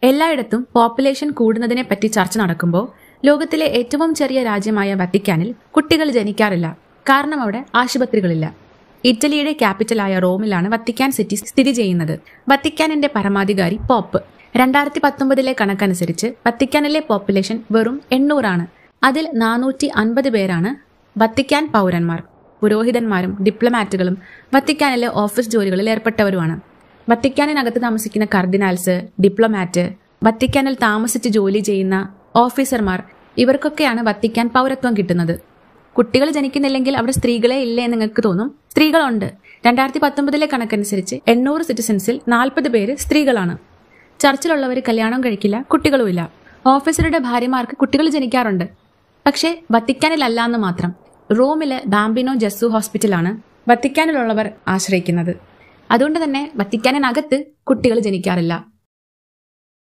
എല്ലായിടത്തും പോപ്പുലേഷൻ കൂടുന്നതിനെപ്പറ്റി ചർച്ച നടക്കുമ്പോൾ ലോകത്തിലെ ഏറ്റവും ചെറിയ രാജ്യമായ വത്തിക്കാനിൽ കുട്ടികൾ ജനിക്കാറില്ല കാരണം അവിടെ ആശുപത്രികളില്ല ഇറ്റലിയുടെ ക്യാപിറ്റലായ റോമിലാണ് വത്തിക്കാൻ സിറ്റി സ്ഥിതി ചെയ്യുന്നത് വത്തിക്കാനിന്റെ പരമാധികാരി പോപ്പ് രണ്ടായിരത്തി പത്തൊമ്പതിലെ കണക്കനുസരിച്ച് വത്തിക്കാനിലെ പോപ്പുലേഷൻ വെറും എണ്ണൂറാണ് അതിൽ നാനൂറ്റി അൻപത് പേരാണ് വത്തിക്കാൻ പൗരന്മാർ പുരോഹിതന്മാരും ഡിപ്ലോമാറ്റുകളും വത്തിക്കാനിലെ ഓഫീസ് ജോലികളിൽ ഏർപ്പെട്ടവരുമാണ് വത്തിക്കാനിനകത്ത് താമസിക്കുന്ന കർദിനാൽസ് ഡിപ്ലോമാറ്റ് വത്തിക്കാനിൽ താമസിച്ച് ജോലി ചെയ്യുന്ന ഓഫീസർമാർ ഇവർക്കൊക്കെയാണ് വത്തിക്കാൻ പൗരത്വം കിട്ടുന്നത് കുട്ടികൾ ജനിക്കുന്നില്ലെങ്കിൽ അവിടെ സ്ത്രീകളെ ഇല്ലേ എന്ന് നിങ്ങൾക്ക് തോന്നും സ്ത്രീകളുണ്ട് രണ്ടായിരത്തി പത്തൊമ്പതിലെ കണക്കനുസരിച്ച് എണ്ണൂറ് സിറ്റിസൺസിൽ നാൽപ്പത് പേര് സ്ത്രീകളാണ് ചർച്ചിലുള്ളവർ കല്യാണം കഴിക്കില്ല കുട്ടികളുമില്ല ഓഫീസറുടെ ഭാര്യമാർക്ക് കുട്ടികൾ ജനിക്കാറുണ്ട് പക്ഷേ വത്തിക്കാനിലല്ല എന്ന് മാത്രം റോമിലെ ബാംബിനോ ജസ്സു ഹോസ്പിറ്റലാണ് വത്തിക്കാനിലുള്ളവർ ആശ്രയിക്കുന്നത് അതുകൊണ്ട് തന്നെ വത്തിക്കാനിനകത്ത് കുട്ടികൾ ജനിക്കാറില്ല